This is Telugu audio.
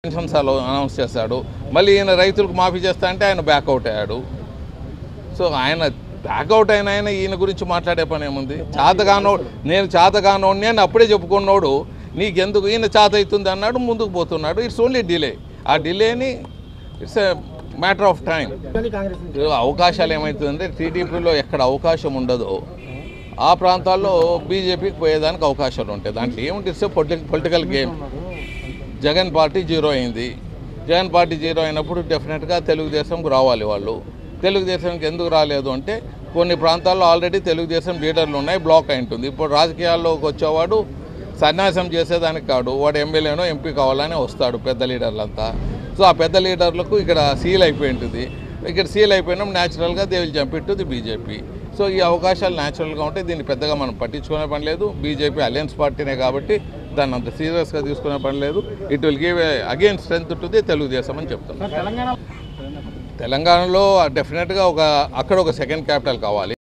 పెన్షన్స్ అలో అనౌన్స్ చేశాడు మళ్ళీ ఈయన రైతులకు మాఫీ చేస్తా అంటే ఆయన బ్యాక్అవుట్ అయ్యాడు సో ఆయన బ్యాక్అవుట్ అయిన ఆయన ఈయన గురించి మాట్లాడే పని ఏముంది చేతగానో నేను చేతగానోడిని అని అప్పుడే చెప్పుకున్నోడు నీకెందుకు ఈయన చేత అవుతుంది అన్నాడు ముందుకు పోతున్నాడు ఇట్స్ ఓన్లీ డిలే ఆ డిలేని it's a matter of time Congress నుంచి అవకాశాలు ఏమవుతుందంటే టీడీపీలో ఎక్కడ అవకాశం ఉండదో ఆ ప్రాంతాల్లో బీజేపీకి పోయేదానికి అవకాశాలు ఉంటాయి దాంట్లో ఏముంటుంది it's political political game Jagan party zero అయింది జగన్ పార్టీ జీరో అయినప్పుడు డెఫినెట్గా తెలుగుదేశంకు రావాలి వాళ్ళు తెలుగుదేశంకి ఎందుకు రాలేదు అంటే కొన్ని ప్రాంతాల్లో ఆల్రెడీ తెలుగుదేశం లీడర్లు ఉన్నాయి బ్లాక్ అయి ఉంటుంది ఇప్పుడు రాజకీయాల్లోకి వచ్చేవాడు సన్యాసం చేసేదానికి కాడు వాడు ఎమ్మెల్యేనో ఎంపీ కావాలని వస్తాడు పెద్ద లీడర్లంతా సో ఆ పెద్ద లీడర్లకు ఇక్కడ సీల్ అయిపోయి ఉంటుంది ఇక్కడ సీల్ అయిపోయినాం న్యాచురల్గా they will jump it the BJP so ఈ అవకాశాలు న్యాచురల్గా ఉంటే దీన్ని పెద్దగా మనం పట్టించుకునే పని లేదు బీజేపీ అలయన్స్ పార్టీనే కాబట్టి దాన్ని అంత సీరియస్గా తీసుకునే పని లేదు it will give again strength to the Telugu Desam అని చెప్తున్నాను తెలంగాణ తెలంగాణలో డెఫినెట్గా ఒక అక్కడ ఒక సెకండ్ క్యాపిటల్ కావాలి